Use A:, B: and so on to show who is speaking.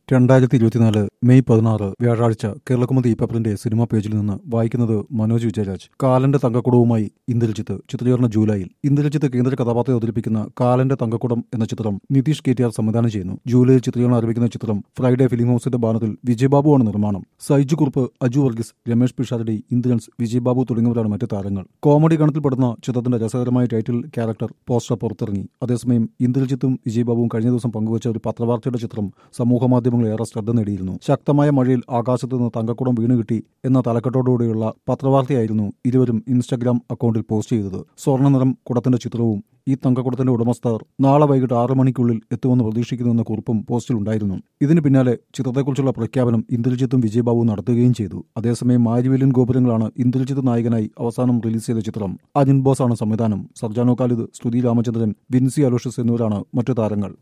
A: രണ്ടായിരത്തി ഇരുപത്തിനാല് മെയ് പതിനാറ് വ്യാഴാഴ്ച കേരളകുമതി പേപ്പറിന്റെ സിനിമാ പേജിൽ നിന്ന് വായിക്കുന്നത് മനോജ് വിജയരാജ് കാലന്റെ തങ്കക്കുടവുമായി ഇന്ദ്രജിത്ത് ചിത്രീകരണ ജൂലൈയിൽ ഇന്ദ്രജിത്ത് കേന്ദ്ര കഥാപാത്രത്തെ അവതരിപ്പിക്കുന്ന കാലന്റെ തങ്കക്കുടം എന്ന ചിത്രം നിതീഷ് കെ ടി ആർ സംവിധാനം ചെയ്യുന്നു ജൂലൈയിൽ ചിത്രീകരണം ആരംഭിക്കുന്ന ചിത്രം ഫ്രൈഡേ ഫിലിം ഹൗസിന്റെ ബാനറിൽ വിജയബാബുവാണ് നിർമ്മാണം സൈജു കുറുപ്പ് അജു വർഗീസ് രമേഷ് പിഷാരടി ഇന്ദ്രൻസ് വിജയബാബു തുടങ്ങിയവരാണ് മറ്റു താരങ്ങൾ കോമഡി ഗണത്തിൽപ്പെടുന്ന ചിത്രത്തിന്റെ രസകരമായ ടൈറ്റിൽ ക്യാരക്ടർ പോസ്റ്റർ പുറത്തിറങ്ങി അതേസമയം ഇന്ദ്രജിത്തും വിജയബാബുവും കഴിഞ്ഞ ദിവസം പങ്കുവച്ച ഒരു പത്രവാർത്തയുടെ ചിത്രം സമൂഹമാധ്യമങ്ങളിൽ ഏറെ ശ്രദ്ധ നേടിയിരുന്നു ശക്തമായ മഴയിൽ ആകാശത്ത് നിന്ന് തങ്കക്കുടം വീണ് കിട്ടി എന്ന തലക്കെട്ടോടുകൂടിയുള്ള പത്രവാർത്തയായിരുന്നു ഇരുവരും ഇൻസ്റ്റഗ്രാം അക്കൗണ്ടിൽ പോസ്റ്റ് ചെയ്തത് സ്വർണ്ണനിറം കുടത്തിന്റെ ചിത്രവും ഈ തങ്കക്കുടത്തിന്റെ ഉടമസ്ഥർ നാളെ വൈകിട്ട് ആറ് മണിക്കുള്ളിൽ എത്തുമെന്ന് പ്രതീക്ഷിക്കുന്നുവെന്ന കുറിപ്പും പോസ്റ്റിൽ ഉണ്ടായിരുന്നു ഇതിന് പിന്നാലെ ചിത്രത്തെക്കുറിച്ചുള്ള പ്രഖ്യാപനം ഇന്ദ്രജിത്തും വിജയബാബുവും നടത്തുകയും ചെയ്തു അതേസമയം മാരിവേലിൻ ഗോപുരങ്ങളാണ് ഇന്ദ്രജിത്ത് നായകനായി അവസാനം റിലീസ് ചെയ്ത ചിത്രം അജിൻ ബോസ് ആണ് സംവിധാനം സർജാനോ ഖാലിദ് സ്തുതി രാമചന്ദ്രൻ വിൻസി അലോഷ്യസ് എന്നിവരാണ് മറ്റു താരങ്ങൾ